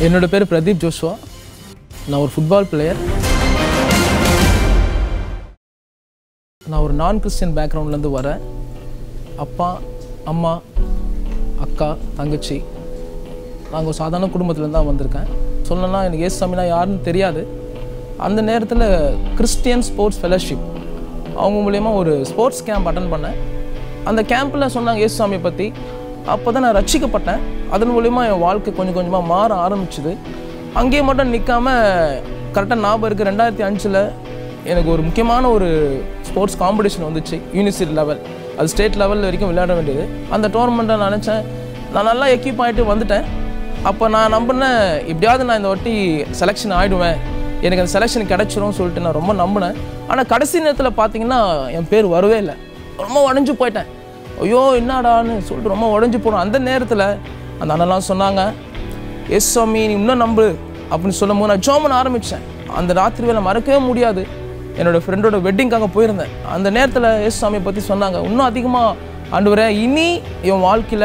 என்னோட பேர் பிரதீப் ஜோஷ்வா நான் ஒரு ஃபுட்பால் பிளேயர் நான் ஒரு நான் கிறிஸ்டியன் பேக்ரவுண்ட்லேருந்து வரேன் அப்பா அம்மா அக்கா தங்கச்சி நாங்கள் ஒரு சாதாரண குடும்பத்துலேருந்து தான் வந்திருக்கேன் சொல்லணும்னா எனக்கு ஏசு சாமினா யாருன்னு தெரியாது அந்த நேரத்தில் கிறிஸ்டியன் ஸ்போர்ட்ஸ் ஃபெலோஷிப் அவங்க மூலயமா ஒரு ஸ்போர்ட்ஸ் கேம்ப் அட்டன் பண்ணேன் அந்த கேம்பில் சொன்னாங்க ஏசு சாமியை பற்றி அப்போ தான் நான் ரட்சிக்கப்பட்டேன் அதன் மூலயமா என் வாழ்க்கை கொஞ்சம் கொஞ்சமாக மாற ஆரம்பிச்சுது அங்கேயே மட்டும் நிற்காம கரெக்டாக ஞாபகம் இருக்குது ரெண்டாயிரத்தி அஞ்சில் எனக்கு ஒரு முக்கியமான ஒரு ஸ்போர்ட்ஸ் காம்படிஷன் வந்துச்சு யூனிவர்சிட்டி லெவல் அது ஸ்டேட் லெவல் வரைக்கும் விளையாட வேண்டியது அந்த டோர்னமெண்ட்டை நான் நினச்சேன் நான் நல்லா எக்யூப் ஆகிட்டு வந்துட்டேன் அப்போ நான் நம்பினேன் எப்படியாவது நான் இந்த வாட்டி செலெக்ஷன் ஆகிடுவேன் எனக்கு அந்த செலெக்ஷன் கிடச்சிரும் சொல்லிட்டு நான் ரொம்ப நம்பினேன் ஆனால் கடைசி நேரத்தில் பார்த்தீங்கன்னா என் பேர் வரவே இல்லை ரொம்ப உடஞ்சி போயிட்டேன் ஐயோ என்னடான்னு சொல்லிட்டு ரொம்ப உடஞ்சி போனோம் அந்த நேரத்தில் அந்த அண்ணன்லாம் சொன்னாங்க எஸ் சாமி நீ இன்னும் நம்பு அப்படின்னு சொல்லும் போது நான் ஜோமன் ஆரம்பித்தேன் அந்த ராத்திரி வேலை மறக்கவே முடியாது என்னோட ஃப்ரெண்டோட வெட்டிங்காக போயிருந்தேன் அந்த நேரத்தில் எஸ் சாமியை பற்றி சொன்னாங்க இன்னும் அதிகமாக ஆண்டு இனி என் வாழ்க்கையில்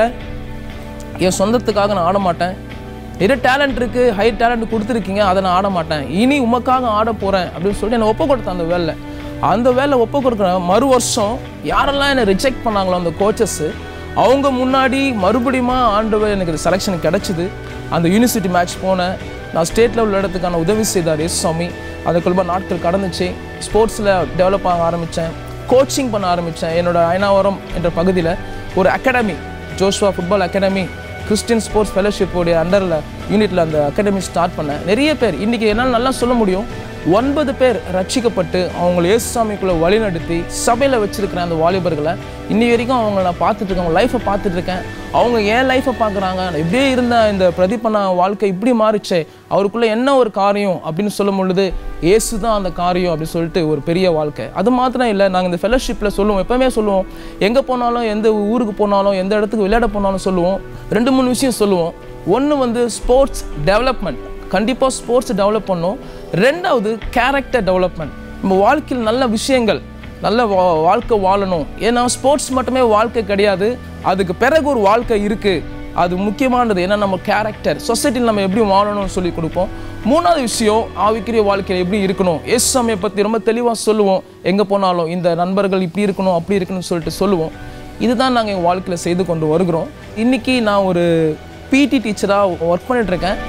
என் சொந்தத்துக்காக நான் ஆட மாட்டேன் நிறைய டேலண்ட் இருக்குது ஹை டேலண்ட் கொடுத்துருக்கீங்க அதை நான் ஆட மாட்டேன் இனி உமக்காக ஆட போகிறேன் அப்படின்னு சொல்லிட்டு என்னை ஒப்பு கொடுத்தேன் அந்த வேலை அந்த வேலை ஒப்பு கொடுக்குற மறு வருஷம் யாரெல்லாம் என்னை ரிஜெக்ட் பண்ணாங்களோ அந்த கோச்சஸ்ஸு அவங்க முன்னாடி மறுபடியுமா ஆண்டவர் எனக்கு செலெக்ஷன் கிடச்சிது அந்த யூனிவர்சிட்டி மேட்ச் போனேன் நான் ஸ்டேட் லெவல் இடத்துக்கான உதவி செய்தார் எஸ் சாமி அதுக்குள்ள நாட்கள் கடந்துச்சு ஸ்போர்ட்ஸில் டெவலப் ஆக ஆரம்பித்தேன் கோச்சிங் பண்ண ஆரம்பித்தேன் என்னோட அயனாவரம் என்ற பகுதியில் ஒரு academy Joshua football academy Christian sports ஃபெலோஷிப்போடைய அண்டரில் யூனிட்டில் அந்த அகாடமி ஸ்டார்ட் பண்ணேன் நிறைய பேர் இன்றைக்கி என்னால் நல்லா சொல்ல முடியும் ஒன்பது பேர் ரட்சிக்கப்பட்டு அவங்கள இயேசுசாமிக்குள்ளே வழிநடத்தி சபையில் வச்சிருக்கிற அந்த வாலிபர்களை இன்னி வரைக்கும் அவங்கள நான் பார்த்துட்டு இருக்கேன் அவங்க லைஃப்பை பார்த்துட்டு இருக்கேன் அவங்க ஏன் லைஃப்பை பார்க்குறாங்க நான் இப்படியே இருந்த இந்த பிரதீபனா வாழ்க்கை இப்படி மாறிச்சே அவருக்குள்ளே என்ன ஒரு காரியம் அப்படின்னு சொல்லும் பொழுது ஏசு தான் அந்த காரியம் அப்படின்னு சொல்லிட்டு ஒரு பெரிய வாழ்க்கை அது மாத்திரம் இல்லை நாங்கள் இந்த ஃபெலோஷிப்பில் சொல்லுவோம் எப்போவுமே சொல்லுவோம் எங்கே போனாலும் எந்த ஊருக்கு போனாலும் எந்த இடத்துக்கு விளையாட போனாலும் சொல்லுவோம் ரெண்டு மூணு விஷயம் சொல்லுவோம் ஒன்று வந்து ஸ்போர்ட்ஸ் டெவலப்மெண்ட் கண்டிப்பாக ஸ்போர்ட்ஸ் டெவலப் பண்ணும் ரெண்டாவது கேரக்டர் டெவலப்மெண்ட் நம்ம வாழ்க்கையில் நல்ல விஷயங்கள் நல்ல வா- வாழ்க்கை வாழணும் ஏன்னா ஸ்போர்ட்ஸ் மட்டுமே வாழ்க்கை கிடையாது அதுக்கு பிறகு ஒரு வாழ்க்கை இருக்குது அது முக்கியமானது ஏன்னா நம்ம கேரக்டர் சொசைட்டியில் நம்ம எப்படி வாழணும்னு சொல்லி கொடுப்போம் மூணாவது விஷயம் ஆவிக்குரிய வாழ்க்கையில் எப்படி இருக்கணும் எஸ் சாமியை பற்றி ரொம்ப தெளிவாக சொல்லுவோம் எங்கே போனாலும் இந்த நண்பர்கள் இப்படி இருக்கணும் அப்படி இருக்கணும்னு சொல்லிட்டு சொல்லுவோம் இதுதான் நாங்கள் எங்கள் வாழ்க்கையில் செய்து கொண்டு வருகிறோம் இன்றைக்கி நான் ஒரு பிடி டீச்சராக ஒர்க் பண்ணிகிட்ருக்கேன்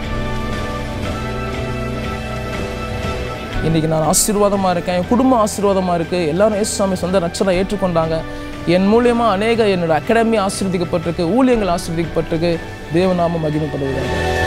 இன்றைக்கி நான் ஆசீர்வாதமாக இருக்கேன் என் குடும்பம் ஆசீர்வாதமாக இருக்குது எல்லாரும் இயேசு சாமி சொந்த ரட்சராக ஏற்றுக்கொண்டாங்க என் மூலியமாக அநேக என்னோட அகாடமி ஆசீர்வதிக்கப்பட்டிருக்கு ஊழியங்கள் ஆசீர்வதிக்கப்பட்டிருக்கு தேவநாமம் மகிமைப்படுவதாக